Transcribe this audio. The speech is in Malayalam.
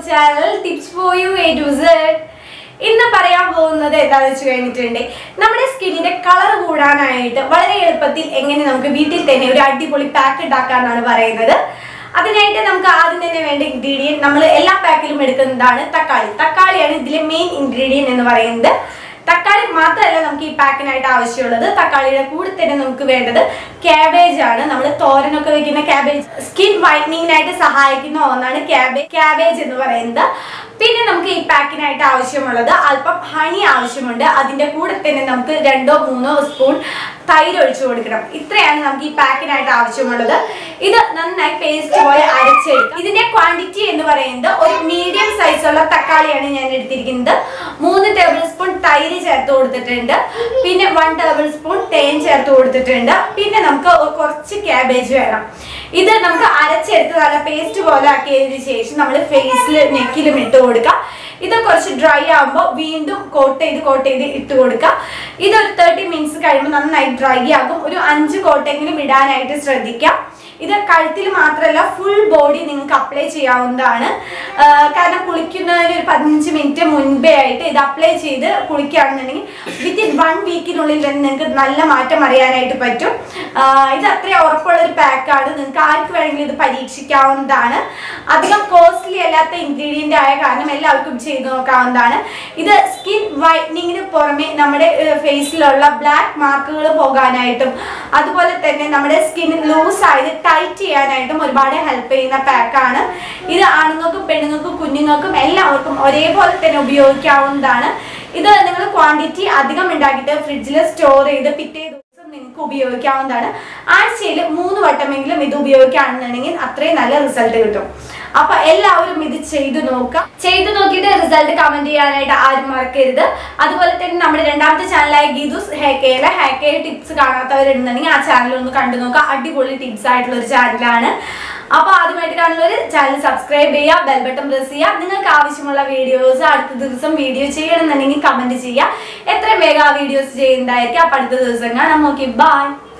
channel tips for you A to Z ഇന്ന് പറയാൻ പോകുന്നത് എന്താണെന്ന് വെച്ച് കഴിഞ്ഞിട്ടുണ്ട് നമ്മുടെ സ്കിന്നിന്റെ കളർ കൂടാനായിട്ട് വളരെ എളുപ്പത്തിൽ എങ്ങനെ നമുക്ക് വീട്ടിൽ തന്നെ ഒരു അടിപൊളി പാക്ക് ഉണ്ടാക്കാന്നാണ് പറയുന്നത് അതിനായിട്ട് നമുക്ക് ആദ്യം തന്നെ വേണ്ട ഇൻഗ്രീഡിയൻറ്റ് നമ്മൾ എല്ലാ പാക്കിലും എടുക്കുന്നതാണ് തക്കാളി തക്കാളിയാണ് ഇതിലെ മെയിൻ ഇൻഗ്രീഡിയൻറ്റ് എന്ന് പറയുന്നത് തക്കാളി മാത്രമല്ല നമുക്ക് ഈ പാക്കിനായിട്ട് ആവശ്യമുള്ളത് തക്കാളിയുടെ കൂടെ തന്നെ നമുക്ക് വേണ്ടത് ക്യാബേജ് ആണ് നമ്മൾ തോരനൊക്കെ വെക്കുന്ന ക്യാബേജ് സ്കിൻ വൈറ്റനിങ്ങിനായിട്ട് സഹായിക്കുന്ന ഒന്നാണ് ക്യാബേജ് ക്യാബേജ് എന്ന് പറയുന്നത് പിന്നെ നമുക്ക് ഈ പാക്കിനായിട്ട് ആവശ്യമുള്ളത് അല്പം ഹണി ആവശ്യമുണ്ട് അതിന്റെ കൂടെ തന്നെ നമുക്ക് രണ്ടോ മൂന്നോ സ്പൂൺ തൈര് ഒഴിച്ചു കൊടുക്കണം ഇത്രയാണ് നമുക്ക് ഈ പാക്കിനായിട്ട് ആവശ്യമുള്ളത് ഇത് നന്നായി പേസ്റ്റ് പോലെ അരച്ചെടുക്കാം ഇതിന്റെ ക്വാണ്ടിറ്റി എന്ന് പറയുന്നത് ഒരു മീഡിയം സൈസുള്ള തക്കാളിയാണ് ഞാൻ എടുത്തിരിക്കുന്നത് മൂന്ന് ടേബിൾ സ്പൂൺ തൈര് ചേർത്ത് കൊടുത്തിട്ടുണ്ട് പിന്നെ വൺ ടേബിൾ സ്പൂൺ തേൻ ചേർത്ത് കൊടുത്തിട്ടുണ്ട് പിന്നെ നമുക്ക് കുറച്ച് ക്യാബേജ് വേണം ഇത് നമുക്ക് അരച്ചെടുത്ത് നല്ല പേസ്റ്റ് പോലെ ആക്കിയതിന് ശേഷം നമ്മൾ ഫേസിൽ നെക്കിലും ഇട്ട് കൊടുക്കാം ഇത് കുറച്ച് ഡ്രൈ ആകുമ്പോൾ വീണ്ടും കോട്ട് ചെയ്ത് കോട്ട് ചെയ്ത് ഇട്ട് കൊടുക്കുക ഇതൊരു തേർട്ടി മിനിറ്റ്സ് കഴിയുമ്പോൾ നന്നായി ഡ്രൈ ആകും ഒരു അഞ്ച് കോട്ടെങ്കിലും ഇടാനായിട്ട് ശ്രദ്ധിക്കാം ഇത് കഴുത്തിൽ മാത്രമല്ല ഫുൾ ബോഡി നിങ്ങൾക്ക് അപ്ലൈ ചെയ്യാവുന്നതാണ് ആ, കാരണം കുളിക്കുന്നതിന് ഒരു പതിനഞ്ച് മിനിറ്റ് മുൻപേ ആയിട്ട് ഇത് അപ്ലൈ ചെയ്ത് കുളിക്കുകയാണെന്നുണ്ടെങ്കിൽ വിത്തിൻ വൺ വീക്കിനുള്ളിൽ തന്നെ നിങ്ങൾക്ക് നല്ല മാറ്റം അറിയാനായിട്ട് പറ്റും ആ, ഇത് അത്രയും ഉറപ്പുള്ള ഒരു പാക്കാണ് നിങ്ങൾക്ക് ആർക്ക് വേണമെങ്കിലും ഇത് പരീക്ഷിക്കാവുന്നതാണ് അധികം കോസ്റ്റ്ലി അല്ലാത്ത ഇൻഗ്രീഡിയൻ്റ് ആയ കാരണം എല്ലാവർക്കും ചെയ്ത് നോക്കാവുന്നതാണ് ഇത് സ്കിൻ വൈറ്റനിങ്ങിന് പുറമെ നമ്മുടെ ഫേസിലുള്ള ബ്ലാക്ക് മാർക്കുകൾ പോകാനായിട്ടും അതുപോലെ തന്നെ നമ്മുടെ സ്കിൻ ലൂസ് ആയത് ടൈറ്റ് ചെയ്യാനായിട്ടും ഒരുപാട് ഹെൽപ്പ് ചെയ്യുന്ന പാക്കാണ് ഇത് ആണുങ്ങൾക്കും പെണ്ണുങ്ങൾക്കും കുഞ്ഞുങ്ങൾക്കും എല്ലാവർക്കും ഒരേപോലെ തന്നെ ഉപയോഗിക്കാവുന്നതാണ് ഇത് നിങ്ങൾ ക്വാണ്ടിറ്റി അധികം ഉണ്ടാക്കിയിട്ട് ഫ്രിഡ്ജിൽ സ്റ്റോർ ചെയ്ത് പിറ്റേ ദിവസം നിങ്ങൾക്ക് ഉപയോഗിക്കാവുന്നതാണ് ആഴ്ചയിൽ മൂന്ന് വട്ടമെങ്കിലും ഇത് ഉപയോഗിക്കുകയാണെന്നുണ്ടെങ്കിൽ അത്രയും നല്ല റിസൾട്ട് കിട്ടും അപ്പൊ എല്ലാവരും ഇത് ചെയ്തു നോക്കുക ചെയ്തു നോക്കിയിട്ട് റിസൾട്ട് കമന്റ് ചെയ്യാനായിട്ട് ആരും മറക്കരുത് അതുപോലെ തന്നെ നമ്മുടെ രണ്ടാമത്തെ ചാനലായ ഗീതുസ് ഹേക്കയിലെ ഹേക്കയ ടിപ്സ് കാണാത്തവരുണ്ടെങ്കിൽ ആ ചാനൽ ഒന്ന് കണ്ടു നോക്കുക അടിപൊളി ടിപ്സ് ആയിട്ടുള്ള ഒരു ചാനലാണ് അപ്പൊ ആദ്യമായിട്ട് കാണുന്നവർ ചാനൽ സബ്സ്ക്രൈബ് ചെയ്യുക ബെൽ ബട്ടൺ പ്രസ് ചെയ്യുക നിങ്ങൾക്ക് ആവശ്യമുള്ള വീഡിയോസ് അടുത്ത ദിവസം വീഡിയോ ചെയ്യണമെന്നുണ്ടെങ്കിൽ കമന്റ് ചെയ്യുക എത്രയും വേഗം ആ വീഡിയോസ് ചെയ്യുന്നതായിരിക്കും അപ്പൊ അടുത്ത ദിവസം കാണാം ഓക്കെ ബൈ